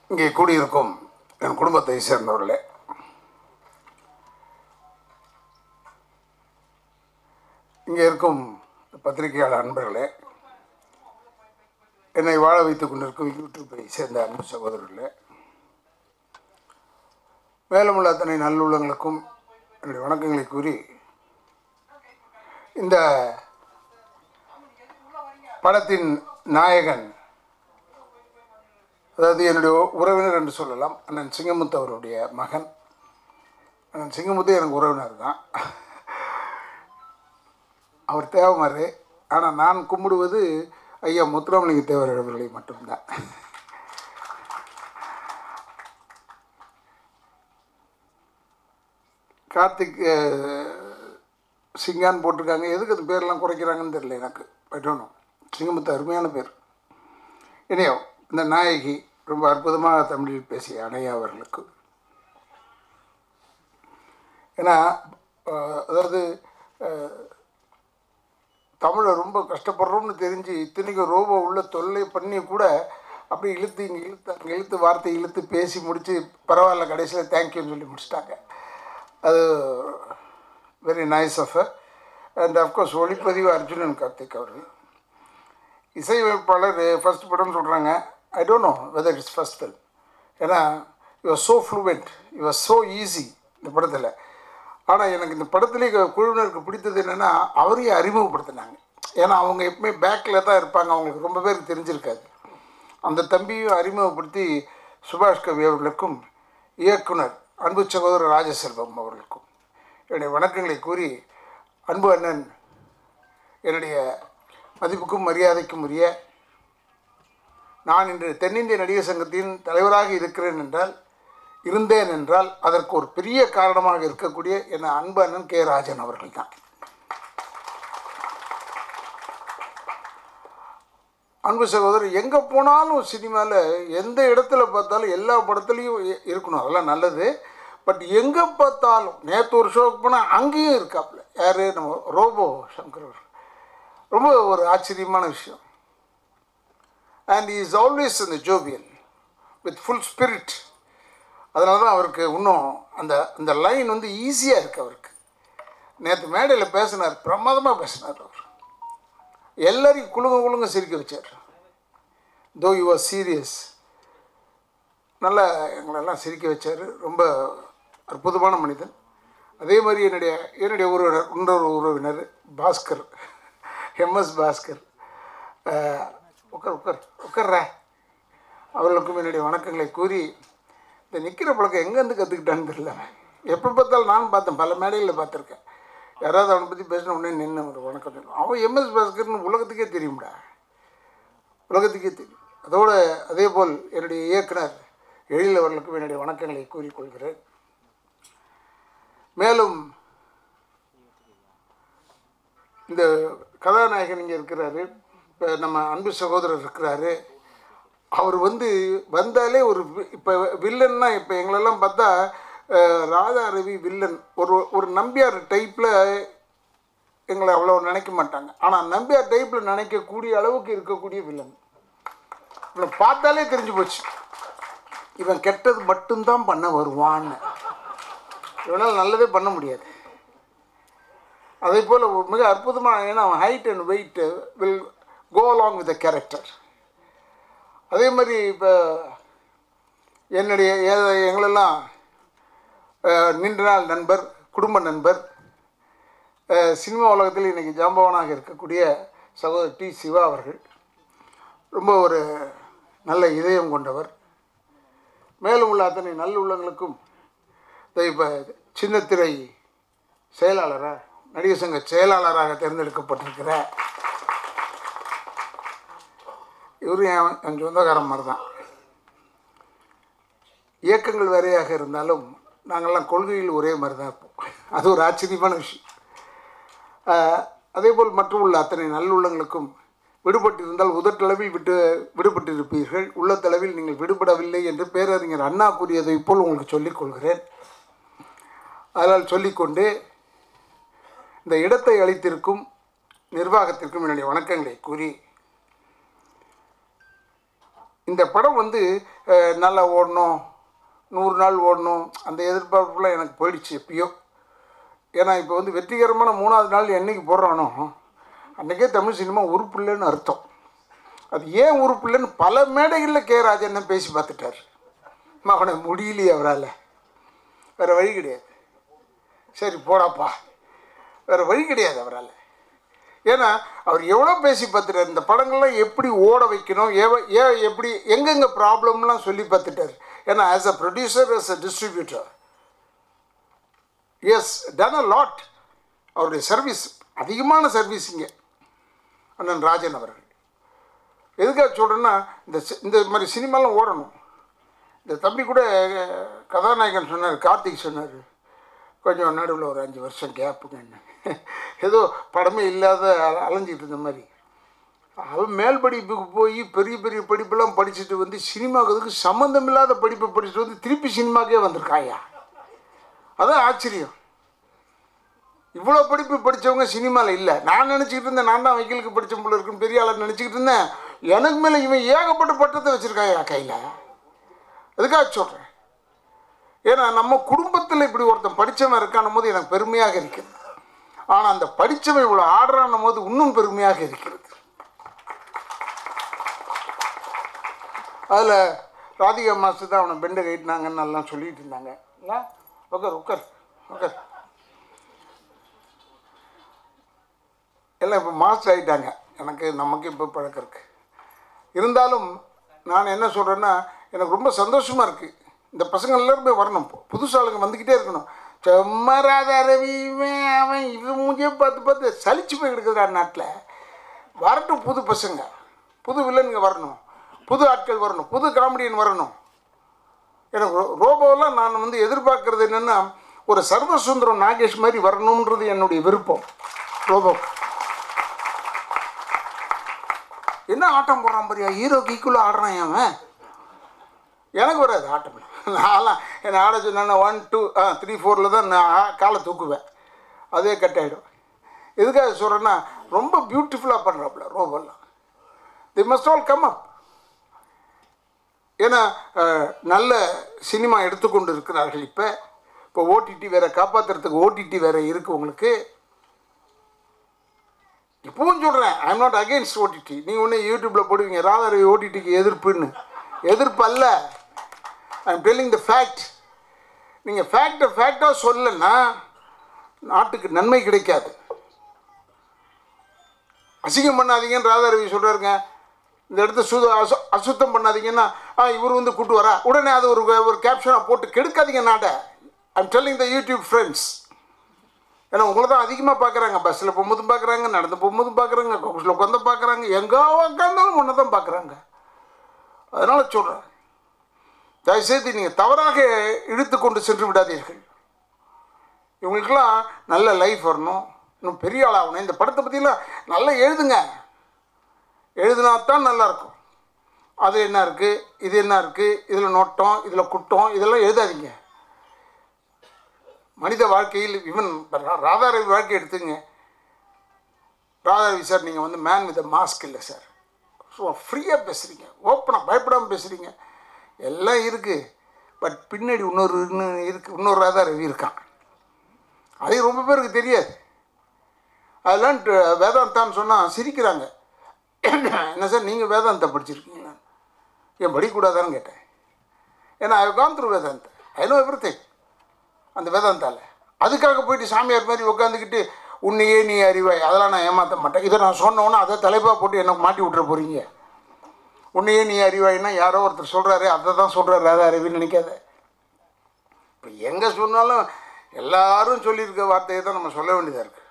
இங்கே கூடியிருக்கும் என் குடும்பத்தை சேர்ந்தவர்களே இங்கே இருக்கும் பத்திரிகையாளர் அன்பர்களே என்னை வாழ வைத்துக் கொண்டிருக்கும் யூடியூப்பை சேர்ந்த அன்பு சகோதரர்களே மேலும் உள்ள அத்தனை நல்லுள்ளங்களுக்கும் என்னுடைய வணக்கங்களை கூறி இந்த படத்தின் நாயகன் அதாவது என்னுடைய உறவினர் என்று சொல்லலாம் அண்ணன் சிங்கமுத்து அவருடைய மகன் அண்ணன் சிங்கமுத்து எனக்கு உறவினர் தான் அவர் தேவமாரு ஆனால் நான் கும்பிடுவது ஐயா முத்துராமலிங்க தேவர் அவர்களை மட்டும்தான் கார்த்திக் அஹ், சிங்கான்னு போட்டிருக்காங்க எதுக்கு அது பேர்லாம் குறைக்கிறாங்கன்னு தெரியல எனக்கு பட்டணும் சிங்கமுத்து அருமையான பேர் இனியோ இந்த நாயகி ரொம்ப அற்புதமாக தமிழில் பேசிய அணையா அவர்களுக்கு ஏன்னா அஹ், அதாவது அஹ், தமிழை ரொம்ப கஷ்டப்படுறோம்னு தெரிஞ்சு இத்தனைக்கும் ரோபோ உள்ள தொல்லை பண்ணி கூட அப்படி இழுத்து இங்கே இழுத்து அங்கே இழுத்து வார்த்தை இழுத்து பேசி முடித்து பரவாயில்ல கடைசியில் தேங்க்யூன்னு சொல்லி முடிச்சிட்டாங்க அது very nice of and of course ஒளிப்பதிவு அர்ஜுனன் கார்த்திக் அவர்கள் இசையமைப்பாளர் ஃபர்ஸ்ட் படம்னு சொல்கிறாங்க I don't know whether it's first film ஏன்னா you're so fluent you're so easy இந்த படத்தில் ஆனால் எனக்கு இந்த படத்திலே குழுவினருக்கு பிடித்தது என்னென்னா அவரையும் அறிமுகப்படுத்தினாங்க ஏன்னா அவங்க எப்பவுமே பேக்கில் தான் இருப்பாங்க அவங்களுக்கு ரொம்ப பேருக்கு தெரிஞ்சிருக்காது அந்த தம்பியும் அறிமுகப்படுத்தி சுபாஷ் கவி அவர்களுக்கும் இயக்குனர் அன்பு சகோதரர் ராஜசெல்வம் அவர்களுக்கும் என்னுடைய வணக்கங்களை கூறி அன்பு அண்ணன் என்னுடைய மதிப்புக்கும் மரியாதைக்கும் உரிய நான் இன்று தென்னிந்திய நடிகர் சங்கத்தின் தலைவராக இருக்கிறேன் என்றால் இருந்தேன் என்றால் அதற்கு ஒரு பெரிய காரணமாக இருக்கக்கூடிய என் அன்பு அண்ணன் கே ராஜன் அவர்கள் தான் அன்பு சகோதரர் எங்கே போனாலும் சினிமாவில் எந்த இடத்துல பார்த்தாலும் எல்லா படத்துலையும் இ- இருக்கணும் அதெல்லாம் நல்லது பட் எங்கே பார்த்தாலும் நேற்று ஒரு ஷோக்கு போனால் அங்கேயும் இருக்காப்புல யார் நம்ம ரோபோ சங்கர் அவர் ரொம்ப ஒரு ஆச்சரியமான விஷயம் அண்ட் இஸ் ஆல்வேஸ் இந்த ஜோபியல் வித் ஃபுல் ஸ்பிரிட் அதனால தான் அவருக்கு இன்னும் அந்த அந்த லைன் வந்து ஈஸியாக இருக்குது அவருக்கு நேற்று மேடையில் பேசினார் பிரமாதமாக பேசினார் அவர் எல்லாரையும் குலுங்க குலுங்க சிரிக்க வச்சார் தோ யூ ஆர் சீரியஸ் நல்லா எங்களெல்லாம் சிரிக்க வச்சார் ரொம்ப அற்புதமான மனிதன் அதே மாதிரி என்னுடைய என்னுடைய உறவினர் இன்னொரு உறவினர் பாஸ்கர் எம்எஸ் பாஸ்கர் அஹ், உட்கார் உட்கார் உட்கார்ற அவர்களுக்கும் என்னுடைய வணக்கங்களை கூறி இந்த நிற்கிற பழக்கம் எங்கேருந்து கற்றுக்கிட்டான்னு தெரியல எப்போ பார்த்தாலும் நானும் பார்த்தேன் பல மேடைகளில் பார்த்துருக்கேன் யாராவது அவனை பற்றி பேசின உடனே நின்று ஒரு வணக்கம் சொல்லுவான் அவன் எம்எஸ் பாஸ்கர்னு உலகத்துக்கே தெரியும்டா உலகத்துக்கே தெரியும் அதோடு அதே போல் என்னுடைய இயக்குனர் எழில் அவர்களுக்கும் என்னுடைய வணக்கங்களை கூறிக்கொள்கிறேன் மேலும் இந்த கதாநாயகன் இங்கே இருக்கிறாரு இப்போ நம்ம அன்பு சகோதரர் இருக்கிறாரு அவர் வந்து வந்தாலே ஒரு இப்போ வில்லன்னா இப்போ எங்களெல்லாம் பார்த்தா அஹ், ராதா ரவி வில்லன் ஒரு ஒரு நம்பியார் டைப்பில் எங்களை அவ்வளோ நினைக்க மாட்டாங்க ஆனால் நம்பியார் டைப்பில் நினைக்கக்கூடிய அளவுக்கு இருக்கக்கூடிய வில்லன் இவனை பார்த்தாலே தெரிஞ்சு போச்சு இவன் கெட்டது மட்டும்தான் பண்ண வருவான்னு இவனால் நல்லதே பண்ண முடியாது அதே போல் மிக அற்புதமான ஏன்னா அவன் height and weight will go along with the character அதே மாதிரி இப்போ என்னுடைய ஏ- எங்களெல்லாம் அஹ், நீண்ட நாள் நண்பர் குடும்ப நண்பர் அஹ், சினிமா உலகத்தில் இன்றைக்கி ஜாம்பவனாக இருக்கக்கூடிய சகோதரர் டி சிவா அவர்கள் ரொம்ப ஒரு நல்ல இதயம் கொண்டவர் மேலும் உள்ள அத்தனை நல்லுள்ளங்களுக்கும் இப்போ சின்னத்திரை செயலாளராக நடிகர் சங்க செயலாளராக தேர்ந்தெடுக்கப்பட்டிருக்கிற இவரு என் என் சொந்தக்காரன் மாதிரி தான் இயக்கங்கள் வேறையாக இருந்தாலும் நாங்கள்லாம் கொள்கையில் ஒரே மாதிரி தான் இருப்போம் அது ஒரு ஆச்சரியமான விஷயம் ஆஹ், அதேபோல் மற்றும் உள்ள அத்தனை நல்லுள்ளங்களுக்கும் விடுபட்டிருந்தால் உதட்டளவில் விட்டு விடுபட்டிருப்பீர்கள் உள்ளத்தளவில் நீங்கள் விடுபடவில்லை என்று பேரறிஞர் அண்ணா கூறியதைப் போல் உங்களுக்கு சொல்லிக் கொள்கிறேன் அதனால் சொல்லிக்கொண்டு இந்த இடத்தை அளித்திருக்கும் நிர்வாகத்திற்கும் என்னுடைய வணக்கங்களை கூறி இந்த படம் வந்து அஹ், நல்லா ஓடணும் நூறு நாள் ஓடணும் அந்த எதிர்பார்ப்புலாம் எனக்கு போயிடுச்சு எப்பயோ ஏன்னா இப்போ வந்து வெற்றிகரமான மூணாவது நாள் என்னைக்கு போடுறானோ அன்றைக்கே தமிழ் சினிமா உருப்பில்லைன்னு அர்த்தம் அது ஏன் உருப்பில்லைன்னு பல மேடைகளில் கே ராஜன் பேசி பார்த்துட்டார் அவனை முடியலையே அவரால் வேறு வழி கிடையாது சரி போடாப்பா வேறு வழி கிடையாது அவரால் ஏன்னா அவர் எவ்வளோ பேசி பார்த்துட்டார் இந்த படங்கள்லாம் எப்படி ஓட வைக்கணும் ஏவ ஏன் எப்படி எங்கெங்கே ப்ராப்ளம்லாம் சொல்லி பார்த்துட்டார் ஏன்னா as a producer as a distributor has done a lot அவருடைய சர்வீஸ் அதிகமான சர்வீஸ் இங்கே அண்ணன் ராஜன் அவர்கள் எதுக்காக சொல்கிறேன்னா இந்த சி- இந்த மாதிரி சினிமாலாம் ஓடணும் இந்த தம்பி கூட அஹ், கதாநாயகன் சொன்னார் கார்த்திக் சொன்னார் கொஞ்சம் நடுவில் ஒரு அஞ்சு வருஷம் கேப்புங்கன்னு ஏதோ படமே இல்லாத அல- அலைஞ்சிட்டு இருந்த மாதிரி அவன் மேல் படிப்புக்கு போய் பெரிய பெரிய படிப்பெல்லாம் படிச்சுட்டு வந்து சினிமாவுக்கு சம்மந்தம் இல்லாத படிப்பை படிச்சுட்டு வந்து திருப்பி சினிமாக்கே வந்திருக்காயா அதான் ஆச்சரியம் இவ்வளோ படிப்பு படித்தவங்க சினிமாவில் இல்லை நான் நினச்சிக்கிட்டு இருந்தேன் நான் தான் வக்கீலுக்கு படித்த போல இருக்குன்னு பெரிய ஆளை நினச்சிக்கிட்டு இருந்தேன் எனக்கு மேலே இவன் ஏகப்பட்ட பட்டத்தை வச்சுருக்காயா கையில் அதுக்காக சொல்கிறேன் ஏன்னா நம்ம குடும்பத்தில் இப்படி ஒருத்தன் படித்தவன் இருக்கான போது எனக்கு பெருமையாக இருக்கிறது ஆனால் அந்த படித்தவன் இவ்வளோ ஆடுறான போது இன்னும் பெருமையாக இருக்கிறது அதில் ராதிகா மாஸ்டர் தான் அவனை பெண்டை கைட்டினாங்கன்னு எல்லாம் சொல்லிட்டு இருந்தாங்க இல்லை உட்கார் உட்கார் உட்கார் எல்லாம் இப்போ மாஸ்டர் ஆகிட்டாங்க எனக்கு நமக்கு இப்போ பழக்கம் இருக்குது இருந்தாலும் நான் என்ன சொல்கிறேன்னா எனக்கு ரொம்ப சந்தோஷமாக இருக்குது இந்த பசங்க எல்லாருமே வரணும் இப்போ புதுசு ஆளுங்க வந்துக்கிட்டே இருக்கணும் சும்மா ராதா ரவி இவன் அவன் இவன் மூஞ்சியே பார்த்து பார்த்து சலிச்சு போய் கிடக்குதுடா நாட்டில் வரட்டும் புது பசங்க புது வில்லனுங்க வரணும் புது ஆட்கள் வரணும் புது காமெடியன் வரணும் எனக்கு ரோ- ரோபோவெல்லாம் நான் வந்து எதிர்பார்க்கறது என்னென்னா ஒரு சர்வசுந்தரம் நாகேஷ் மாதிரி வரணுன்றது என்னுடைய விருப்பம் ரோபோ என்ன ஆட்டம் போடுறான் பாரியா ஹீரோக்கு ஈக்குவலாக ஆடுறான் அவன் எனக்கு வராது ஆட்டம் நான்லாம் என்னை ஆட சொன்னா ஒன் டூ ஆ த்ரீ ஃபோரில் தான் நான் ஆ- காலை தூக்குவேன் அதே கட் ஆகிடும் எதுக்காக சொல்கிறேன்னா ரொம்ப பியூட்டிஃபுல்லாக பண்ணுறாப்புல ரோபோலாம் they must all come up ஏன்னா அஹ், நல்ல சினிமா எடுத்துக்கொண்டு இருக்கிறார்கள் இப்போ இப்போ ஓடிடி வேறு காப்பாற்றுறதுக்கு ஓடிடி வேறு இருக்குது உங்களுக்கு இப்பவும் சொல்கிறேன் I am not against OTT நீங்கள் ஒன்று யூடியூப்பில் போடுவீங்க ராதாரவி ஓடிடிக்கு எதிர்ப்புன்னு எதிர்ப்பு அல்ல I am telling the fact நீங்கள் ஃபேக்டை ஃபேக்டாக சொல்லலைன்னா நாட்டுக்கு நன்மை கிடைக்காது அசிங்கம் பண்ணாதீங்கன்னு ராதாரவி சொல்கிறாருங்க இந்த இடத்த சுத அசு அசுத்தம் பண்ணாதீங்கன்னா ஆ இவர் வந்து கூட்டு வரா உடனே அது ஒரு ஒரு கேப்ஷனாக போட்டு கெடுக்காதீங்க நாட்டை I'm telling the YouTube friends ஏன்னா உங்களை தான் அதிகமாக பார்க்குறாங்க பஸ்ஸில் போகும்போதும் பார்க்குறாங்க நடந்து போகும்போதும் பார்க்குறாங்க கோஷில் உட்காந்து பார்க்குறாங்க எங்கே உட்காந்தாலும் ஒன்றை தான் பார்க்குறாங்க அதனால் சொல்கிறேன் தயவுசெய்து நீங்கள் தவறாக இழுத்து கொண்டு சென்று விடாதீர்கள் இவங்களுக்கெல்லாம் நல்ல லைஃப் வரணும் இன்னும் பெரிய ஆளாகணும் இந்த படத்தை பற்றிலாம் நல்லா எழுதுங்க எழுதுனா தான் நல்லாயிருக்கும் அது என்ன இருக்குது இது என்ன இருக்குது இதில் நோட்டம் இதில் குட்டம் இதெல்லாம் எழுதாதீங்க மனித வாழ்க்கையில் இவன் ராதாரவி வாழ்க்கை எடுத்துங்க ராதாரவி சார் நீங்கள் வந்து மேன் வித் மாஸ்க் இல்லை சார் ஸோ ஃப்ரீயாக பேசுகிறீங்க ஓப்பனாக பயப்படாமல் பேசுகிறீங்க எல்லாம் இருக்குது பட் பின்னாடி இன்னொரு இன்னும் இருக்குது இன்னொரு ராதாரவி இருக்கான் அது ரொம்ப பேருக்கு தெரியாது அதெல்லாம் ட- வேதாந்தான்னு சொன்னால் சிரிக்கிறாங்க என்ன சார் நீங்கள் வேதாந்தா படிச்சிருக்கீங்களா ஏன் படிக்கக்கூடாதான்னு கேட்டேன் ஏன்னா I gone through Vedanta I know everything அந்த வேதாந்தால அதுக்காக போயிட்டு சாமியார் மாதிரி உட்காந்துக்கிட்டு உன்னையே நீ அறிவாய் அதெல்லாம் நான் ஏமாற்ற மாட்டேன் இதை நான் சொன்னோன்னே அதை தலைப்பாக போட்டு எனக்கு மாட்டி விட்டுற போகிறீங்க உன்னையே நீ அறிவாய்னா யாரோ ஒருத்தர் சொல்கிறாரு அதை தான் சொல்கிறாரு அதை அறிவின்னு நினைக்காத இப்போ எங்கே சொன்னாலும் எல்லாரும் சொல்லியிருக்க வார்த்தையை தான் நம்ம சொல்ல வேண்டியதாக இருக்குது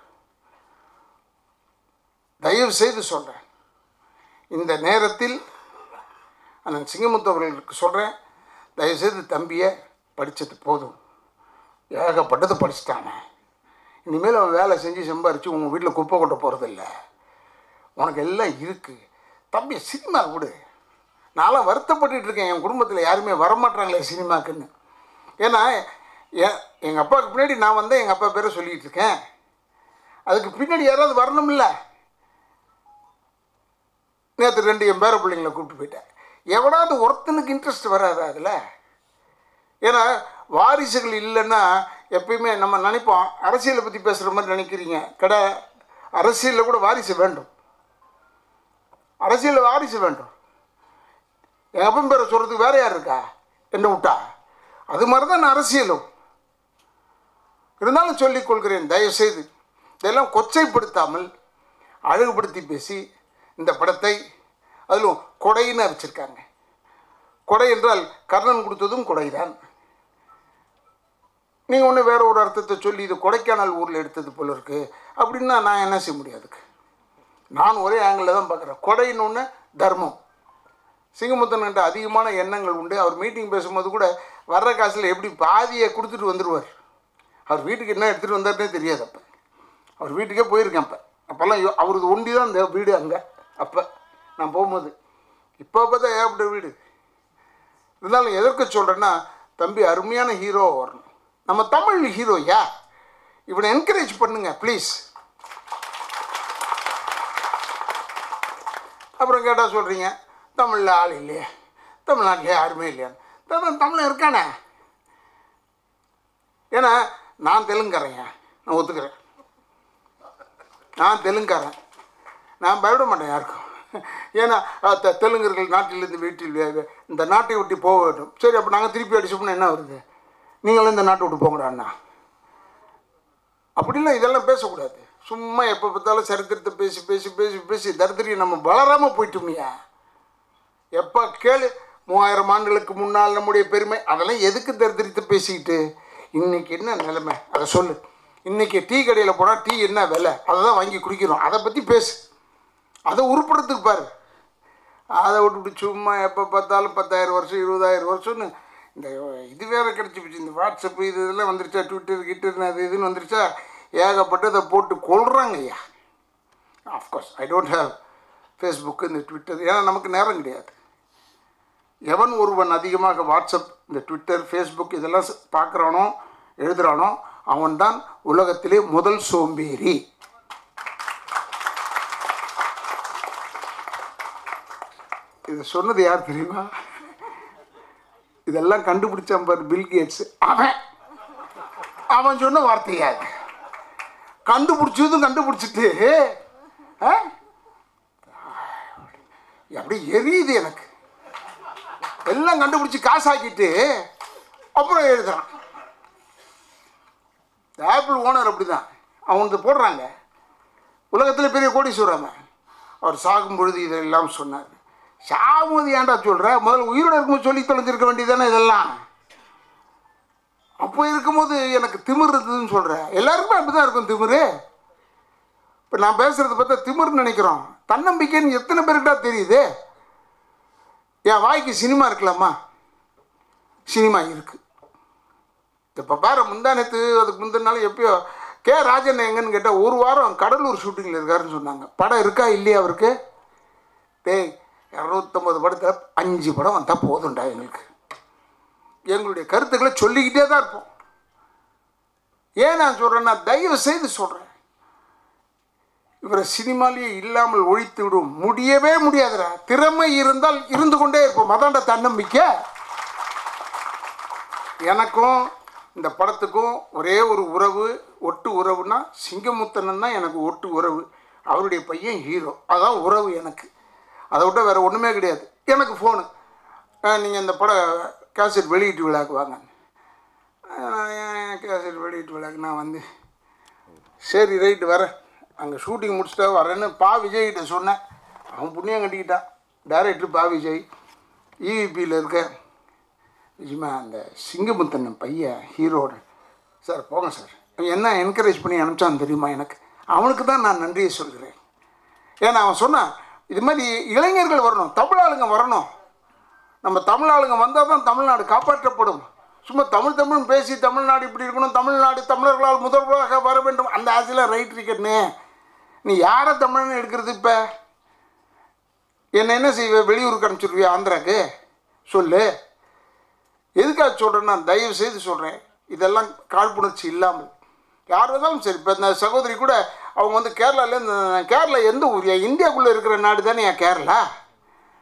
தயவு செய்து சொல்கிறேன் இந்த நேரத்தில் அண்ணன் சிங்கமுத்து அவர்களுக்கு சொல்கிறேன் தயவுசெய்து தம்பியை படித்தது போதும் ஏகப்பட்டது படிச்சிட்டாங்க இனிமேல் அவன் வேலை செஞ்சு சம்பாரித்து உங்கள் வீட்டில் குப்பை கொட்ட போகிறதில்ல உனக்கு எல்லாம் இருக்குது தம்பி சினிமா விடு நான்லாம் வருத்தப்பட்டுட்டு இருக்கேன் என் குடும்பத்தில் யாருமே வரமாட்டாங்களே சினிமாக்குன்னு ஏன்னா என் எங்கள் அப்பாவுக்கு பின்னாடி நான் வந்தேன் எங்கள் அப்பா பேரை சொல்லிகிட்டு இருக்கேன் அதுக்கு பின்னாடி யாராவது வரணும்ல நேற்று ரெண்டு என் பேர பிள்ளைங்களை கூப்பிட்டு போயிட்டேன் எவனாவது ஒருத்தனுக்கு இன்ட்ரெஸ்ட் வராது அதில் ஏன்னா வாரிசுகள் இல்லைன்னா எப்பயுமே நம்ம நினைப்போம் அரசியலை பற்றி பேசுகிற மாதிரி நினைக்கிறீங்க கடை அரசியலில் கூட வாரிசு வேண்டும் அரசியலில் வாரிசு வேண்டும் என் அப்பன் பேரை சொல்கிறதுக்கு வேற யார் இருக்கா என்ன விட்டா அது மாதிரி தான் நான் அரசியலும் இருந்தாலும் சொல்லிக் கொள்கிறேன் தயவுசெய்து இதெல்லாம் கொச்சைப்படுத்தாமல் அழகுபடுத்தி பேசி இந்த படத்தை அதிலும் கொடைன்னு வச்சுருக்காங்க கொடை என்றால் கர்ணன் கொடுத்ததும் கொடைதான் நீங்கள் ஒன்று வேற ஒரு அர்த்தத்தை சொல்லி இது கொடைக்கானல் ஊரில் எடுத்தது போல இருக்குது அப்படின்னா நான் என்ன செய்ய முடியாதுக்கு நான் ஒரே ஆங்கிளில் தான் பார்க்குறேன் கொடைன்னு ஒன்று தர்மம் சிங்கமுத்தன்கிட்ட அதிகமான எண்ணங்கள் உண்டு அவர் மீட்டிங் பேசும்போது கூட வர்ற காசில் எப்படி பாதியை கொடுத்துட்டு வந்துடுவார் அவர் வீட்டுக்கு என்ன எடுத்துகிட்டு வந்தார்னே தெரியாது அப்போ அவர் வீட்டுக்கே போயிருக்கேன் அப்போ அப்போல்லாம் யோ- அவரது ஒண்டி தான் இந்த வீடு அங்கே அப்போ நான் போகும்போது இப்போ பார்த்தா ஏகப்பட்ட வீடு இருந்தாலும் எதற்கு சொல்கிறேன்னா தம்பி அருமையான ஹீரோ வரணும் நம்ம தமிழ் ஹீரோ யா இவனை என்கரேஜ் பண்ணுங்க ப்ளீஸ் அப்புறம் கேட்டால் சொல்கிறீங்க தமிழில் ஆள் இல்லையே தமிழ்நாட்டில் யாருமே இல்லையா தான் தமிழன் இருக்கானே ஏன்னா நான் தெலுங்குக்காரங்க நான் ஒத்துக்கிறேன் நான் தெலுங்குக்காரன் நான் பயப்பட மாட்டேன் யாருக்கும் ஏன்னா அஹ், தெ- தெலுங்கர்கள் நாட்டிலிருந்து வீட்டில் வே- இந்த நாட்டை விட்டு போக வேண்டும் சரி அப்போ நாங்கள் திருப்பி அடிச்சோம்னா என்ன வருது நீங்களும் இந்த நாட்டை விட்டு போங்கடா அண்ணா அப்படிலாம் இதெல்லாம் பேசக்கூடாது சும்மா எப்போ பார்த்தாலும் சரித்திரத்தை பேசி பேசி பேசி பேசி தரித்திரியை நம்ம வளராமல் போயிட்டோமியா எப்போ கேளு மூவாயிரம் ஆண்டுகளுக்கு முன்னால் நம்முடைய பெருமை அதெல்லாம் எதுக்கு தரித்திரத்தை பேசிக்கிட்டு இன்னைக்கு என்ன நிலைமை அதை சொல்லு இன்னைக்கு டீ கடையில் போனால் டீ என்ன விலை அதை தான் வாங்கி குடிக்கிறோம் அதை பற்றி பேசு அதை உருப்படுறதுக்கு பாரு அதை விட்டுவிட்டு சும்மா எப்போ பார்த்தாலும் பத்தாயிரம் வருஷம் இருபதாயிரம் வருஷம்னு இந்த இது வேற கிடச்சி போச்சு இந்த வாட்ஸ்அப் இது இதெல்லாம் வந்துருச்சா ட்விட்டர் கிட்டர் அது இதுன்னு வந்துருச்சா ஏகப்பட்டதை போட்டு கொள்றாங்க ஐயா of course I don't have Facebook இந்த ட்விட்டர் ஏன்னா நமக்கு நேரம் கிடையாது எவன் ஒருவன் அதிகமாக வாட்ஸ்அப் இந்த ட்விட்டர் ஃபேஸ்புக் இதெல்லாம் ச- பார்க்குறானோ எழுதுகிறானோ அவன்தான் உலகத்திலே முதல் சோம்பேறி இது சொன்னது யார் தெரியுமா இதெல்லாம் கண்டுபிடிச்சான் பாரு பில் கேட்ஸ் அவன் அவன் சொன்ன வார்த்தையா இது கண்டுபிடிச்சதும் கண்டுபிடிச்சிட்டு ஆ? அப்படியே எரியுது எனக்கு எல்லாம் கண்டுபிடிச்சி காசாக்கிட்டு அப்புறம் எழுதுறான் இந்த ஆப்பிள் ஓனர் அப்படிதான் அவனுக்கு போடுறாங்க உலகத்தில் பெரிய கோடீஸ்வரன் அவன். அவர் சாகும் பொழுது இதெல்லாம் சொன்னார் சாகும்போது ஏன்டா சொல்கிற முதல்ல உயிரோட இருக்கும்போது சொல்லி தொலைஞ்சிருக்க வேண்டியதானே இதெல்லாம் அப்போ இருக்கும்போது எனக்கு திமிர் இருந்ததுன்னு சொல்கிறேன் எல்லாருக்குமே அப்படி தான் இருக்கும் திமிரு இப்போ நான் பேசுகிறத பார்த்தா திமிர்னு நினைக்கிறோம் தன்னம்பிக்கைன்னு எத்தனை பேருக்கிட்டா தெரியுது என் வாய்க்கு சினிமா இருக்கலாமா சினிமா இருக்குது இப்போ பாரு முந்தானத்து அதுக்கு முந்தின நாள் எப்பயோ கே ராஜன் எங்கன்னு கேட்டால் ஒரு வாரம் கடலூர் ஷூட்டிங்கில் இருக்காருன்னு சொன்னாங்க படம் இருக்கா இல்லையா அவருக்கு டேய் இரநூத்தம்பது படத்தில் அஞ்சு படம் வந்தால் போதும்டா எங்களுக்கு எங்களுடைய கருத்துக்களை சொல்லிக்கிட்டே தான் இருப்போம் ஏன் நான் சொல்கிறேன்னா தயவு செய்து சொல்கிறேன் இவரை சினிமாலேயே இல்லாமல் ஒழித்து விடும் முடியவே முடியாதுடா திறமை இருந்தால் இருந்து கொண்டே இருப்போம் அதான்டா தன்னம்பிக்கை எனக்கும் இந்த படத்துக்கும் ஒரே ஒரு உறவு ஒட்டு உறவுனா சிங்கமுத்தனன் தான் எனக்கு ஒட்டு உறவு அவருடைய பையன் ஹீரோ அதான் உறவு எனக்கு அதை விட்ட வேறு ஒன்றுமே கிடையாது எனக்கு ஃபோனு நீங்கள் இந்த பட கேசட் வெளியீட்டு விழாக்கு வாங்க கேசட் வெளியீட்டு விழாக்கு நான் வந்து சரி ரைட்டு வரேன் அங்கே ஷூட்டிங் முடிச்சுட்டா வரேன்னு பா விஜய்கிட்ட சொன்னேன் அவன் புண்ணியம் கட்டிக்கிட்டான் டைரக்டர் பா விஜய் இவிபியில் இருக்க நிஜமா அந்த சிங்கமுத்தன் பையன் ஹீரோட சார் போங்க சார் அவன் என்ன என்கரேஜ் பண்ணி அனுப்பிச்சான்னு தெரியுமா எனக்கு அவனுக்கு தான் நான் நன்றியை சொல்கிறேன் ஏன்னா அவன் சொன்னான் இது மாதிரி இளைஞர்கள் வரணும் தமிழ் ஆளுங்க வரணும் நம்ம தமிழ் ஆளுங்க வந்தால் தான் தமிழ்நாடு காப்பாற்றப்படும் சும்மா தமிழ் தமிழ் பேசி தமிழ்நாடு இப்படி இருக்கணும் தமிழ்நாடு தமிழர்களால் முதல்வராக வர வேண்டும் அந்த ஆசையில் ரைட் இருக்கட்னே நீ யாரை தமிழன் எடுக்கிறது இப்போ என்ன என்ன செய்வே வெளியூருக்கு அனுப்பிச்சிருவியா ஆந்திராக்கு சொல்லு எதுக்காக சொல்கிறேன்னா தயவு செய்து சொல்கிறேன் இதெல்லாம் காழ்ப்புணர்ச்சி இல்லாமல் யார் வந்தாலும் சரி இப்போ இந்த சகோதரி கூட அவங்க வந்து கேரளாலேருந்து கேரளா எந்த ஊர் இந்தியாக்குள்ளே இருக்கிற நாடு தானே என் கேரளா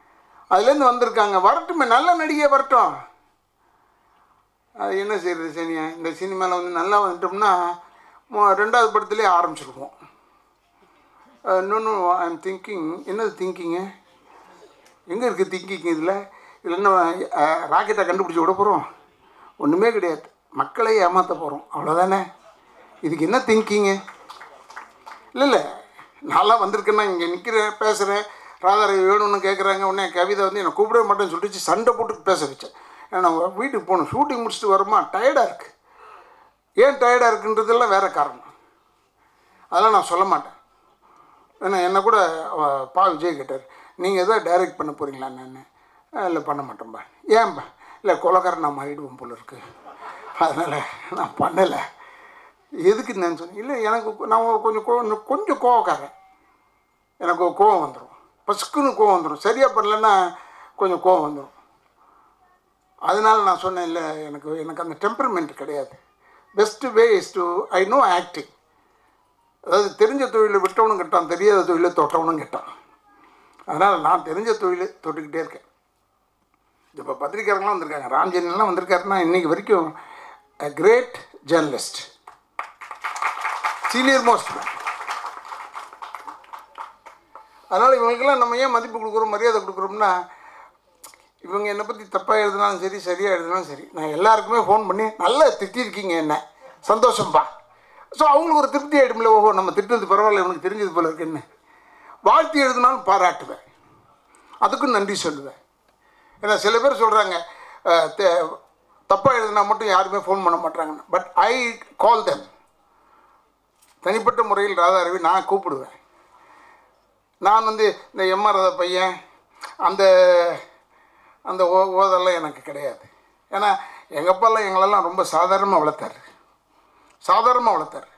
அதுலேருந்து வந்திருக்காங்க வரட்டுமே நல்ல நடிகை வரட்டும் அது என்ன செய்யறது சனியா இந்த சினிமாவில் வந்து நல்லா வந்துட்டோம்னா மொ- ரெண்டாவது படத்துலேயே ஆரம்பிச்சிருவோம் இன்னொன்று ஐ எம் திங்கிங் என்னது திங்கிங்கு எங்கே இருக்குது திங்கிங் இதில் இதில் என்ன ராக்கெட்டை கண்டுபிடிச்சி விட போகிறோம் ஒன்றுமே கிடையாது மக்களை ஏமாற்ற போகிறோம் அவ்வளோதானே இதுக்கு என்ன திங்கிங்கு இல்லை இல்லை நான்லாம் வந்திருக்கேன்னா இங்கே நிற்கிறேன் பேசுகிறேன் ராதாரவி வேணும்னு கேட்குறாங்க உடனே கவிதை வந்து என்னை கூப்பிடவே மாட்டேன்னு சொல்லிட்டு சண்டை போட்டு பேச வச்சேன் ஏன்னா வீட்டுக்கு போகணும் ஷூட்டிங் முடிச்சுட்டு வருமா டயர்டாக இருக்குது ஏன் டயர்டாக இருக்குன்றதெல்லாம் வேறு காரணம் அதெல்லாம் நான் சொல்ல மாட்டேன் ஏன்னா என்னை கூட அவ பா விஜய் கேட்டார் நீங்கள் எதாவது டைரக்ட் பண்ண போகிறீங்களா நான் இல்லை பண்ண மாட்டேன்பா ஏன்பா இல்லை கொலகாரன் நான் மாறிடுவோம் போல இருக்கு அதனால் நான் பண்ணலை எதுக்கு நான் சொன்னேன் இல்லை எனக்கு நான் ஒரு கொஞ்சம் கோ- கொஞ்சம் கோவக்காரன் எனக்கு ஒரு கோவம் வந்துடும் பசுக்குன்னு கோவம் வந்துடும் சரியாக பண்ணலன்னா கொஞ்சம் கோவம் வந்துடும் அதனால நான் சொன்னேன் இல்லை எனக்கு எனக்கு அந்த டெம்பரமெண்ட் கிடையாது best way is to I know acting அதாவது தெரிஞ்ச தொழிலை விட்டவனும் கெட்டான் தெரியாத தொழிலை தொட்டவனும் கெட்டான் அதனால் நான் தெரிஞ்ச தொழிலை தொட்டுக்கிட்டே இருக்கேன் இப்போ பத்திரிக்கையாளர்கள்லாம் வந்திருக்காங்க ராம்ஜென்லாம் வந்திருக்காருன்னா இன்றைக்கி வரைக்கும் கிரேட் ஜேர்னலிஸ்ட் சீனியர் மோஸ்ட் அதனால் இவங்களுக்கெல்லாம் நம்ம ஏன் மதிப்பு கொடுக்குறோம் மரியாதை கொடுக்குறோம்னா இவங்க என்னை பற்றி தப்பாக எழுதினாலும் சரி சரியாக எழுதினாலும் சரி நான் எல்லாருக்குமே ஃபோன் பண்ணி நல்லா திட்டிருக்கீங்க என்ன சந்தோஷம்ப்பா ஸோ அவங்களுக்கு ஒரு திருப்தி ஆகிடும்ல ஓஹோ நம்ம திட்டுறது பரவாயில்ல இவனுக்கு தெரிஞ்சது போல இருக்குன்னு வாழ்த்தி எழுதினாலும் பாராட்டுவேன் அதுக்கும் நன்றி சொல்லுவேன் ஏன்னா சில பேர் சொல்கிறாங்க தப்பாக எழுதினா மட்டும் யாருமே ஃபோன் பண்ண மாட்டாங்கன்னு பட் ஐ கால் them தனிப்பட்ட முறையில் ராதாரவி நான் கூப்பிடுவேன் நான் வந்து இந்த எம்ஆர் ராதா பையன் அந்த அந்த ஓ ஓதெல்லாம் எனக்கு கிடையாது ஏன்னா எங்கள் அப்பாலாம் எங்களெல்லாம் ரொம்ப சாதாரணமாக வளர்த்தாரு சாதாரணமாக வளர்த்தாரு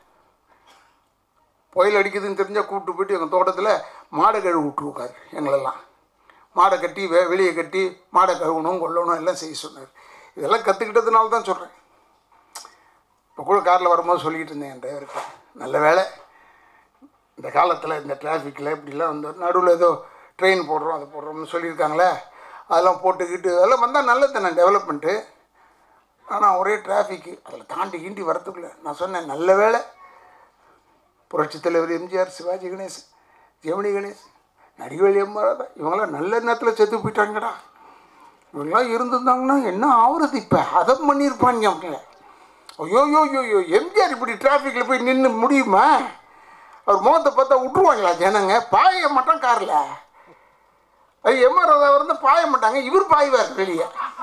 புயல் அடிக்குதுன்னு தெரிஞ்சால் கூப்பிட்டு போயிட்டு எங்கள் தோட்டத்தில் மாடை கழுவி விட்டுருக்காரு எங்களெல்லாம் மாடை கட்டி வெ வெளியே கட்டி மாடை கழுவணும் கொள்ளணும் எல்லாம் செய்ய சொன்னார் இதெல்லாம் கற்றுக்கிட்டதுனால தான் சொல்கிறேன் இப்போ கூட காரில் வரும்போது சொல்லிக்கிட்டு இருந்தேன் என் டிரைவருக்கு நல்ல வேலை இந்த காலத்தில் இந்த டிராஃபிக்கில் இப்படிலாம் வந்து நடுவில் ஏதோ ட்ரெயின் போடுறோம் அதை போடுறோம்னு சொல்லியிருக்காங்களே அதெல்லாம் போட்டுக்கிட்டு அதெல்லாம் வந்தால் நல்லது தானே டெவலப்மெண்ட்டு ஆனால் ஒரே டிராஃபிக்கு அதில் தாண்டி கீண்டி வரத்துக்குள்ள நான் சொன்னேன் நல்ல வேலை புரட்சித் தலைவர் எம்ஜிஆர் சிவாஜி கணேசன் ஜெமினி கணேசன் நடிகவேலி அம்மாராதா இவங்களாம் நல்ல நேரத்தில் செத்து போயிட்டாங்கடா இவங்களாம் இருந்திருந்தாங்கன்னா என்ன ஆகுறது இப்போ அதை பண்ணியிருப்பாங்க அவங்க ஐயோ யோ யோ யோ எம்ஜிஆர் இப்படி டிராஃபிக்கில் போய் நின்று முடியுமா அவர் முகத்தை பார்த்தா விட்ருவாங்களா ஜனங்க பாய மாட்டான் காரில் அது எம்ஆர் ராதா வந்து பாய மாட்டாங்க இவர் பாய்வார் வெளியே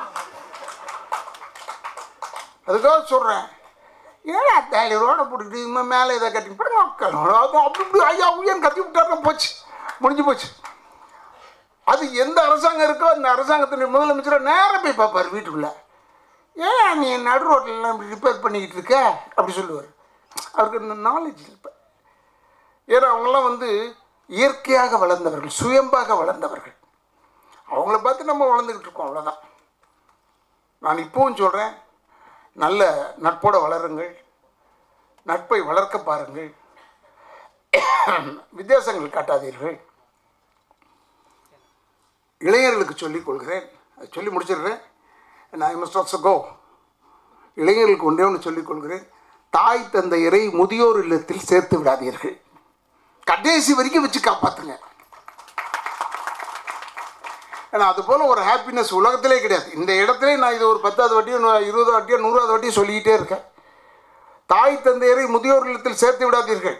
அதுக்காக சொல்கிறேன் ஏன்னா தேடி ரோட போட்டுக்கிட்டு இனிமே மேலே இதை கட்டி போடுங்க அது அப்படி இப்படி ஐயா உயன் கட்டி விட்டாருன்னா போச்சு முடிஞ்சு போச்சு அது எந்த அரசாங்கம் இருக்கோ அந்த அரசாங்கத்தினுடைய முதலமைச்சரை நேராக போய் பார்ப்பார் வீட்டுக்குள்ளே ஏன் நீ நடு ரோட்டிலலாம் இப்படி ரிப்பேர் பண்ணிக்கிட்டு இருக்க அப்படி சொல்லுவார் அவருக்கு இந்த நாலேஜ் இப்போ ஏன்னா அவங்களாம் வந்து இயற்கையாக வளர்ந்தவர்கள் சுயம்பாக வளர்ந்தவர்கள் அவங்கள பார்த்து நம்ம வளர்ந்துக்கிட்டு இருக்கோம் அவ்வளோதான் நான் இப்போவும் சொல்கிறேன் நல்ல நட்போடு வளருங்கள் நட்பை வளர்க்க பாருங்கள் வித்தியாசங்கள் காட்டாதீர்கள் இளைஞர்களுக்கு சொல்லிக் கொள்கிறேன் அதை சொல்லி முடிச்சிடுறேன் நான் மிஸ்டர் ஆல்சோ கோ இளைஞர்களுக்கு ஒன்றே ஒன்று சொல்லிக் கொள்கிறேன் தாய் தந்தையரை முதியோர் இல்லத்தில் சேர்த்து விடாதீர்கள் கடைசி வரைக்கும் வச்சு காப்பாற்றுங்க ஏன்னா அது போல் ஒரு ஹாப்பினஸ் உலகத்திலே கிடையாது இந்த இடத்துல நான் இது ஒரு பத்தாவது வாட்டியோ நூ- இருபது வாட்டியோ நூறாவது வாட்டியோ சொல்லிக்கிட்டே இருக்கேன் தாய் தந்தையரை முதியோர் இல்லத்தில் சேர்த்து விடாதீர்கள்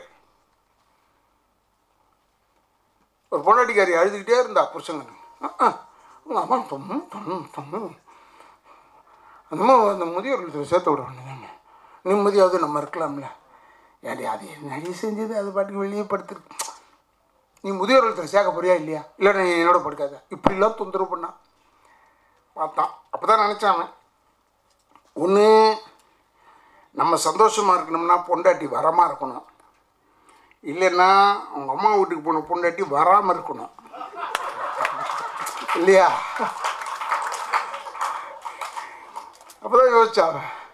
ஒரு பொண்டாட்டிக்காரி அழுதுகிட்டே இருந்தா புருஷங்க உங்கள் அம்மா தொம்மும் தொம்மும் தொம்மும் அந்த அம்மா அந்த முதியோர் இல்லத்தில் சேர்த்து விட வேண்டியதானே நிம்மதியாவது நம்ம இருக்கலாம்ல ஏன்டி அது என்னடி செஞ்சது அது பாட்டுக்கு வெளியே படுத்துருக்கு நீ முதியோர் இல்லத்தில் சேர்க்க போறியா இல்லையா இல்லை நீ என்னோட படுக்காத இப்படிலாம் தொந்தரவு பண்ணான் பார்த்தான் அப்போ தான் நினச்சான் ஒன்று நம்ம சந்தோஷமாக இருக்கணும்னா பொண்டாட்டி வரமாக இருக்கணும் இல்லைன்னா அவங்க அம்மா வீட்டுக்கு போன பொண்டாட்டி வராமல் இருக்கணும் இல்லையா அப்போ தான் யோசிச்சா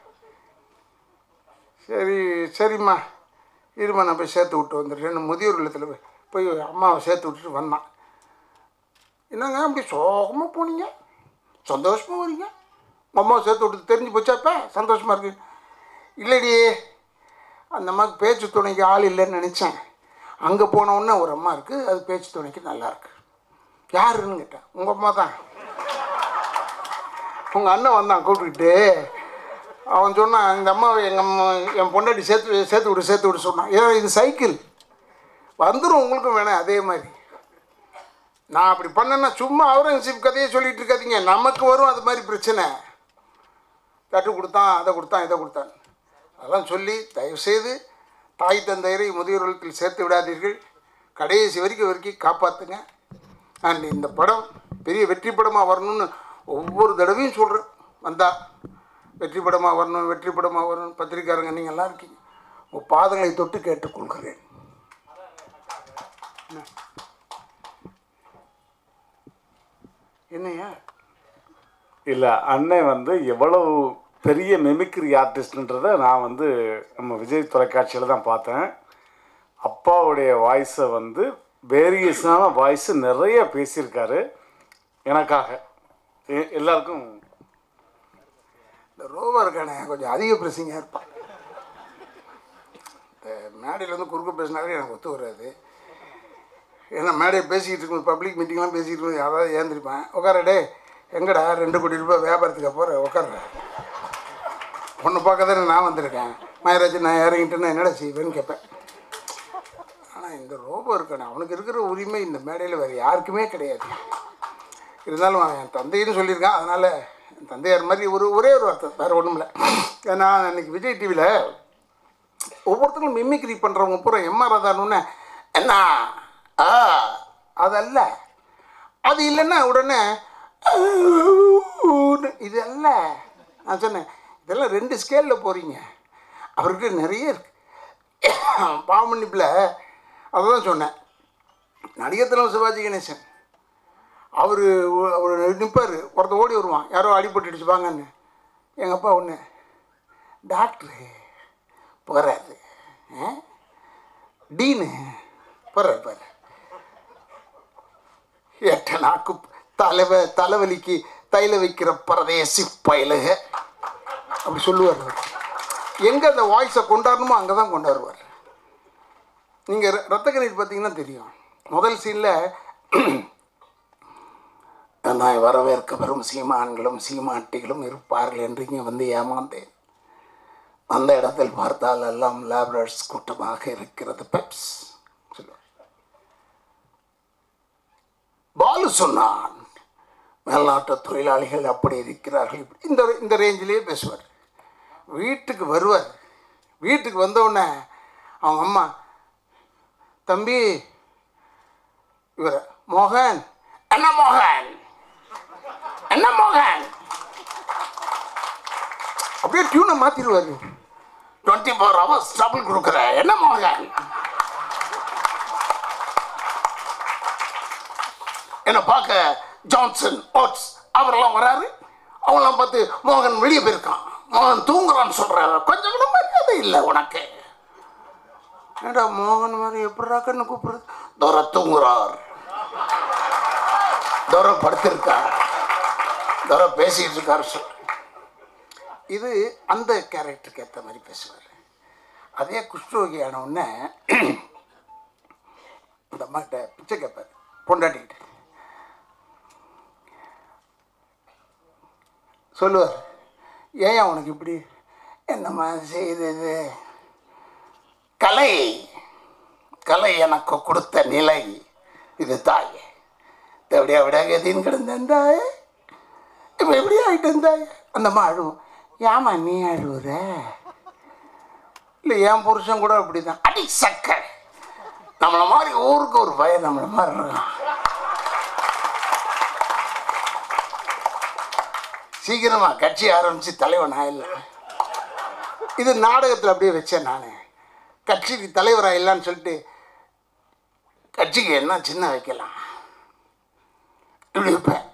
சரி சரிம்மா இருமா நான் போய் சேர்த்து விட்டு வந்துடுறேன் முதியோர் இல்லத்தில் போய் போய் அம்மாவை சேர்த்து விட்டுட்டு வந்தான் என்னங்க அப்படி சோகமாக போனீங்க சந்தோஷமாக வரீங்க உங்கள் அம்மா சேர்த்து விட்டு தெரிஞ்சு போச்சாப்ப சந்தோஷமாக இருக்கு இல்லடி அந்த அம்மாவுக்கு பேச்சு துணைக்கு ஆள் இல்லைன்னு நினச்சேன் அங்கே போன உடனே ஒரு அம்மா இருக்குது அது பேச்சு துணைக்கு நல்லா இருக்கு யாருன்னு கேட்டேன் உங்கள் அம்மா தான் உங்கள் அண்ணன் வந்தான் கூப்பிட்டுக்கிட்டு அவன் சொன்னான் இந்த அம்மாவை எங்கள் அம்மா என் பொண்டாட்டி சேர்த்து சேர்த்து விடு சேர்த்து விடு சொன்னான் ஏன்னா இது சைக்கிள் வந்துடும் உங்களுக்கும் வேணாம் அதே மாதிரி நான் அப்படி பண்ணேன்னா சும்மா அவுரங்கசீப் கதையை சொல்லிட்டு இருக்காதீங்க நமக்கு வரும் அது மாதிரி பிரச்சனை தட்டு கொடுத்தான் அதை கொடுத்தான் இதை கொடுத்தான் அதெல்லாம் சொல்லி தயவுசெய்து தாய் தந்தையரை முதியோர் இல்லத்தில் சேர்த்து விடாதீர்கள் கடைசி வரைக்கும் வரைக்கும் காப்பாற்றுங்க அண்ட் இந்த படம் பெரிய வெற்றி படமாக வரணும்னு ஒவ்வொரு தடவையும் சொல்கிறேன் வந்தா வெற்றி படமாக வரணும் வெற்றி படமாக வரணும் பத்திரிக்காரங்க நீங்கள் எல்லாம் இருக்கீங்க உங்கள் பாதங்களை தொட்டு கேட்டுக்கொள்கிறேன் என்ன? என்னையா இல்லை அண்ணன் வந்து எவ்வளவு பெரிய மெமிக்ரி ஆர்டிஸ்ட்ன்றதை நான் வந்து நம்ம விஜய் தொலைக்காட்சியில் தான் பார்த்தேன் அப்பாவுடைய வாய்ஸை வந்து வேரியஸான வாய்ஸு நிறைய பேசியிருக்காரு எனக்காக எ- எல்லாருக்கும் இந்த ரோவர் இருக்கானே கொஞ்சம் அதிக பிரசிங்காக இருப்பான் இந்த மேடையில் வந்து குறுக்க பேசினாலே எனக்கு ஒத்து வராது ஏன்னா மேடையை பேசிக்கிட்டு இருக்கும்போது பப்ளிக் மீட்டிங்லாம் பேசிக்கிட்டு இருக்கும்போது யாராவது ஏந்திருப்பேன் உட்கார டே எங்கடா ரெண்டு கோடி ரூபாய் வியாபாரத்துக்கு போகிற உட்கார பொண்ணு பார்க்க தானே நான் வந்திருக்கேன் மயராஜ் நான் இறங்கிட்டேன்னா என்னடா செய்வேன்னு கேட்பேன் ஆனால் இந்த ரோபோ இருக்கானே அவனுக்கு இருக்கிற உரிமை இந்த மேடையில் வேறு யாருக்குமே கிடையாது இருந்தாலும் அவன் என் தந்தைன்னு சொல்லியிருக்கான் அதனால் என் தந்தையார் மாதிரி ஒரு ஒரே ஒரு வார்த்தை வேறு ஒன்றும் இல்லை ஏன்னா அன்றைக்கி விஜய் டிவியில் ஒவ்வொருத்தரும் மிமிக்ரி பண்ணுறவங்க பூரா எம்ஆர் ராதான்னு என்ன ஆ அதல்ல அது இல்லைன்னா உடனே ஊன்னு இது அல்ல நான் சொன்னேன் இதெல்லாம் ரெண்டு ஸ்கேலில் போகிறீங்க அவர்கிட்ட நிறைய இருக்கு பாமன்னிப்பில் அதுதான் சொன்னேன் நடிகர் தலைவர் சிவாஜி கணேசன் அவர் அவர் நிற்பார் ஒருத்தன் ஓடி வருவான் யாரோ அடிபட்டுடுச்சு வாங்கன்னு எங்கள் அப்பா ஒன்று டாக்டரு போகிறாரு டீனு போகிறாரு பாரு எட்ட நாக்கு தலைவ தலைவலிக்கு தைல வைக்கிற பரதேசி பயலுக அப்படி சொல்லுவார் எங்கே அந்த வாய்ஸை கொண்டாடணுமோ அங்கே தான் கொண்டாடுவார் நீங்கள் ரத்த கண்ணீர் பார்த்தீங்கன்னா தெரியும் முதல் சீனில் நான் வரவேற்க வரும் சீமான்களும் சீமாட்டிகளும் இருப்பார்கள் என்று இங்கே வந்து ஏமாந்தேன் அந்த இடத்தில் பார்த்தால் எல்லாம் லேபரர்ஸ் கூட்டமாக இருக்கிறது பெப்ஸ் சொல்லுவார் பாலு சொன்னான் மேல்நாட்டு தொழிலாளிகள் அப்படி இருக்கிறார்கள் இப்படி இந்த இந்த ரேஞ்சிலேயே பேசுவார் வீட்டுக்கு வருவார் வீட்டுக்கு வந்தவுடனே அவங்க அம்மா தம்பி இவர் மோகன் என்ன மோகன் என்ன மோகன் அப்படியே டியூனை மாற்றிடுவார் டுவெண்ட்டி ஃபோர் ஹவர்ஸ் ட்ரபிள் கொடுக்குற என்ன மோகன் என்னை பார்க்க ஜான்சன் ஓட்ஸ் அவரெல்லாம் வராரு அவங்களாம் பார்த்து மோகன் வெளியே போயிருக்கான் மோகன் தூங்குறான்னு சொல்கிறாரு கொஞ்சம் கூட மரியாதை இல்லை உனக்கு ஏடா மோகன் மாதிரி எப்படிடா கண்ணு கூப்பிடுறது தூர தூங்குறார் தூரம் படுத்திருக்கார் தூரம் பேசிட்டு இருக்காரு சொல் இது அந்த கேரக்டருக்கு ஏற்ற மாதிரி பேசுவார் அதே குஷ்டரோகி ஆன உடனே இந்த அம்மாக்கிட்ட பிச்சை கேட்பார் பொண்டாட்டிக்கிட்ட சொல்லுவார் ஏன் உனக்கு இப்படி என்னம்மா செய்தது கலை கலை எனக்கு கொடுத்த நிலை இது தாய் எப்படியா விடாகதின்னு கிடந்தேன் தாய் இப்போ எப்படி ஆகிட்டேன் தாய் அந்த அம்மா அழுவும் ஏமா நீ அழுவுற இல்லை என் புருஷன் கூட அப்படி தான் அடி சக்க நம்மளை மாதிரி ஊருக்கு ஒரு பையன் நம்மளை மாதிரி இருக்கான் சீக்கிரமாக கட்சி ஆரம்பித்து தலைவன் ஆயிடலாம் இது நாடகத்தில் அப்படியே வச்சேன் நான் கட்சிக்கு தலைவர் ஆயிடலான்னு சொல்லிட்டு கட்சிக்கு என்ன சின்ன வைக்கலாம் இப்படி வைப்பேன்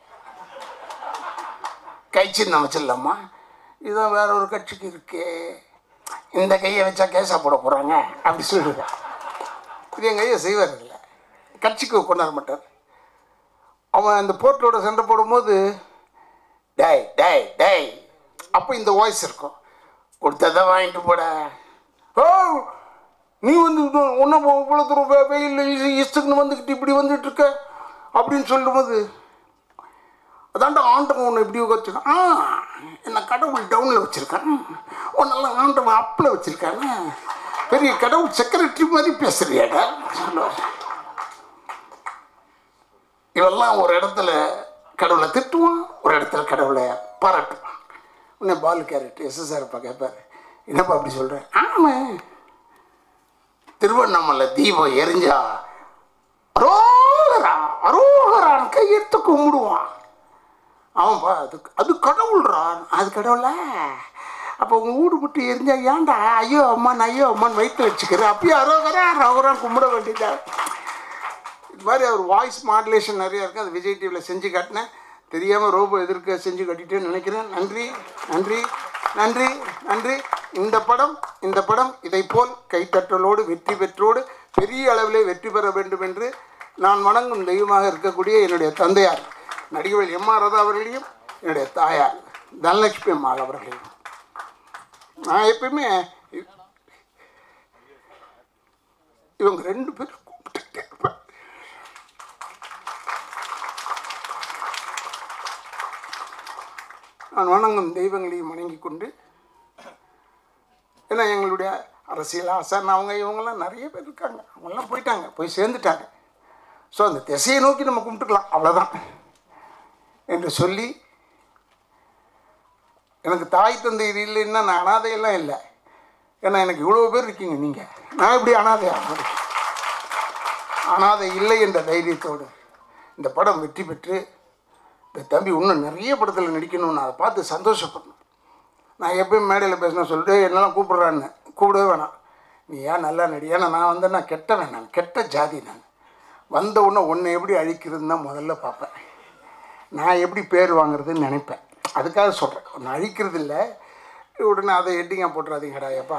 கை சின்னம் வச்சிடலாமா இதான் வேற ஒரு கட்சிக்கு இருக்கே இந்த கையை வச்சா கேஸா போட போகிறாங்க அப்படி சொல்லிடுவேன் இது என் கையை செய்வார் இல்லை கட்சிக்கு கொண்டாட மாட்டார் அவன் அந்த போர்ட்டோட சண்டை போடும்போது டேய் டேய் டேய் அப்போ இந்த வாய்ஸ் இருக்கும் கொடுத்ததை வாங்கிட்டு போட ஓ நீ வந்து ஒன்றும் இவ்வளோ தூரம் வெ- வெயில் இஷ்டக்குன்னு வந்துக்கிட்டு இப்படி வந்துட்டு இருக்க அப்படின்னு சொல்லும்போது அதாண்டா ஆண்டவன் உன்னை இப்படி வச்சுருக்கான் ஆ என்னை கடவுள் டவுனில் வச்சுருக்கான் உன்னெல்லாம் ஆண்டவன் அப்பில் வச்சுருக்காங்க பெரிய கடவுள் செக்ரட்டரி மாதிரி பேசுறியாடா சொல்லுவார் இவெல்லாம் ஒரு இடத்துல கடவுளை திட்டுவான் ஒரு இடத்துல கடவுளை பாராட்டுவான் உன்னை பால் கேரட் எஸ்எஸ்ஆர்ப்பா கேட்பார் என்னப்பா அப்படி சொல்கிறேன் ஆமாம் திருவண்ணாமலை தீபம் எரிஞ்சா அரோகரா அரோகரான் கையெடுத்து கும்பிடுவான் ஆமாப்பா அது அது கடவுள்றா அது கடவுள அப்போ உங்கள் வீடு விட்டு எரிஞ்சா ஏன்டா ஐயோ அம்மான் ஐயோ அம்மான் வயிற்று வச்சுக்கிற அப்பயும் அரோகரா அரோகரான் கும்பிட வேண்டியதா இது மாதிரி அவர் வாய்ஸ் மாடுலேஷன் நிறைய இருக்குது அது விஜய் டிவியில் செஞ்சு காட்டினேன் தெரியாமல் ரோபோ எதிர்க்க செஞ்சு கட்டிட்டேன்னு நினைக்கிறேன் நன்றி நன்றி நன்றி நன்றி இந்த படம் இந்த படம் இதை போல் கைத்தட்டலோடு வெற்றி பெற்றோடு பெரிய அளவிலே வெற்றி பெற வேண்டும் என்று நான் வணங்கும் தெய்வமாக இருக்கக்கூடிய என்னுடைய தந்தையார் நடிகர்கள் எம் ஆர் ராதா அவர்களையும் என்னுடைய தாயார் தனலட்சுமி அம்மாள் அவர்களையும் நான் எப்பயுமே இ- இவங்க ரெண்டு பேரும் கூப்பிட்டுட்டே இருப்பேன் நான் வணங்கும் தெய்வங்களையும் வணங்கி கொண்டு ஏன்னா எங்களுடைய அரசியல் ஆசான் அவங்க இவங்கெல்லாம் நிறைய பேர் இருக்காங்க அவங்கெல்லாம் போயிட்டாங்க போய் சேர்ந்துட்டாங்க ஸோ அந்த திசையை நோக்கி நம்ம கும்பிட்டுக்கலாம் அவ்வளோதான் என்று சொல்லி எனக்கு தாய் தந்தை இது இல்லைன்னா நான் அனாதையெல்லாம் இல்லை ஏன்னா எனக்கு இவ்வளோ பேர் இருக்கீங்க நீங்கள் நான் எப்படி அனாதை ஆக முடியும் அனாதை இல்லை என்ற தைரியத்தோடு இந்த படம் வெற்றி பெற்று இந்த தம்பி இன்னும் நிறைய படத்தில் நடிக்கணும்னு அதை பார்த்து சந்தோஷப்படணும் நான் எப்பயும் மேடையில் பேசினா சொல்லிட்டு என்னெல்லாம் கூப்பிட்றான்னு கூப்பிடவே வேணாம் நீ ஏன் நல்லா நடி ஏன்னா நான் வந்து நான் கெட்டவன் நான் கெட்ட ஜாதி நான் வந்த உடனே உன்னை எப்படி அழிக்கிறதுன்னு தான் முதல்ல பார்ப்பேன் நான் எப்படி பேர் வாங்குறதுன்னு நினைப்பேன் அதுக்காக சொல்கிறேன் ஒன்று அழிக்கிறது இல்லை உடனே அதை எட்டிங்க போட்டுறாதீங்கடா எப்பா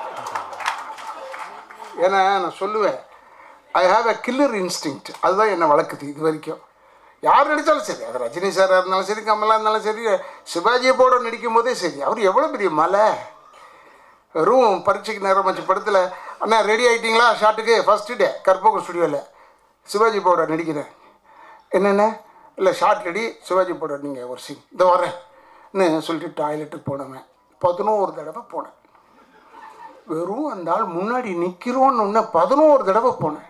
ஏன்னா நான் சொல்லுவேன் I have a killer instinct அதுதான் என்னை வளர்க்குது இது வரைக்கும் யார் நடித்தாலும் சரி அது ரஜினி சாராக இருந்தாலும் சரி கமலா இருந்தாலும் சரி சிவாஜியை போட நடிக்கும் போதே சரி அவர் எவ்வளோ பெரிய மலை வெறும் பரீட்சைக்கு நேரம் வச்ச படத்தில் அண்ணா ரெடி ஆகிட்டீங்களா ஷாட்டுக்கு ஃபஸ்ட்டு டே கற்பகம் ஸ்டுடியோவில் சிவாஜி போட நடிக்கிறேன் என்னென்ன இல்லை ஷார்ட் ரெடி சிவாஜி போட நீங்கள் ஒரு சீன் இந்த வரேன்னு சொல்லிட்டு டாய்லெட்டுக்கு போனவன் பதினோரு தடவை போனேன் வெறும் அந்த ஆள் முன்னாடி நிற்கிறோன்னு ஒன்று பதினோரு தடவை போனேன்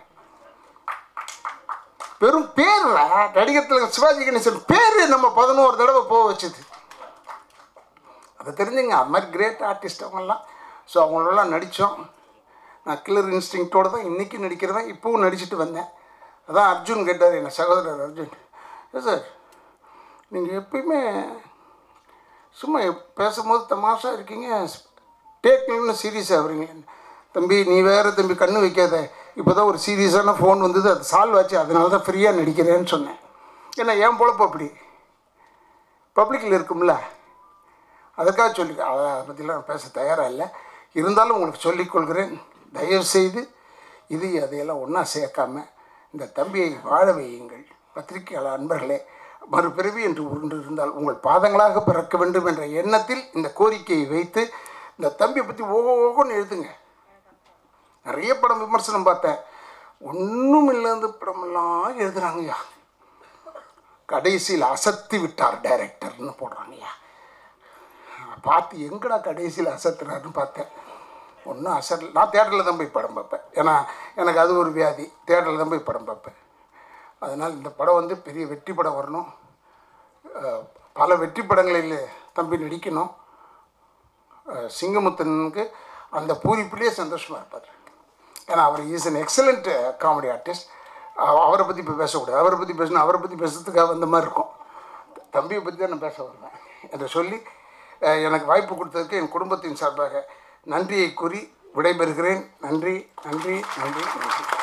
வெறும் பேர்ல நடிகர் திலகம் சிவாஜி கணேசன் பேர் நம்ம பதினோரு தடவை போக வச்சது அதை தெரிஞ்சுங்க அது மாதிரி கிரேட் ஆர்டிஸ்ட் அவங்கெல்லாம் ஸோ அவங்களெல்லாம் நடித்தோம் நான் கில்லர் இன்ஸ்டிங்க்டோடு தான் இன்றைக்கி நடிக்கிறவன் இப்போவும் நடிச்சிட்டு வந்தேன் அதான் அர்ஜுன் கேட்டார் என்ன சகோதரர் அர்ஜுன் சார் நீங்கள் எப்பயுமே சும்மா எப்- பேசும்போது தமாஷா இருக்கீங்க டேக்லன்னு சீரியஸ் ஆகுறீங்க தம்பி நீ வேறு தம்பி கண்ணு வைக்காத இப்போ தான் ஒரு சீரியஸான ஃபோன் வந்தது அது சால்வ் ஆச்சு அதனால தான் ஃப்ரீயாக நடிக்கிறேன்னு சொன்னேன் ஏன்னா என் பொழப்பு அப்படி பப்ளிக்கில் இருக்கும்ல அதுக்காக சொல்லி அதை பற்றிலாம் நான் பேச தயாராக இல்லை இருந்தாலும் உங்களுக்கு சொல்லிக் கொள்கிறேன் தயவு செய்து இது அதையெல்லாம் ஒன்றா சேர்க்காம இந்த தம்பியை வாழ வையுங்கள் பத்திரிகையாளர் அன்பர்களே மறுபிறவி என்று ஒன்று இருந்தால் உங்கள் பாதங்களாக பிறக்க வேண்டும் என்ற எண்ணத்தில் இந்த கோரிக்கையை வைத்து இந்த தம்பியை பற்றி ஓகோன்னு எழுதுங்க நிறைய படம் விமர்சனம் பார்த்தேன் ஒன்றும் இல்லாத படமெல்லாம் எழுதுறாங்கய்யா கடைசியில் அசத்தி விட்டார் டைரக்டர்னு போடுறாங்கய்யா பார்த்து எங்கடா கடைசியில் அசத்துறாருன்னு பார்த்தேன் ஒன்றும் அசல் நான் தேட்டரில் தான் போய் படம் பார்ப்பேன் ஏன்னா எனக்கு அது ஒரு வியாதி தேட்டரில் தான் போய் படம் பார்ப்பேன் அதனால் இந்த படம் வந்து பெரிய வெற்றி படம் வரணும் அஹ், பல வெற்றி படங்களில் தம்பி நடிக்கணும் அஹ், சிங்கமுத்தனுக்கு அந்த பூரிப்பிலேயே சந்தோஷமாக இருப்பார் ஏன்னா அவர் is an excellent comedy artist அவரை பற்றி இப்போ பேசக்கூடாது அவரை பற்றி பேசணும் அவரை பற்றி பேசுறதுக்காக வந்த மாதிரி இருக்கும் தம்பியை பற்றி தான் நான் பேச வருவேன் என்று சொல்லி அஹ், எனக்கு வாய்ப்பு கொடுத்ததுக்கு என் குடும்பத்தின் சார்பாக நன்றியை கூறி விடைபெறுகிறேன் நன்றி நன்றி நன்றி நன்றி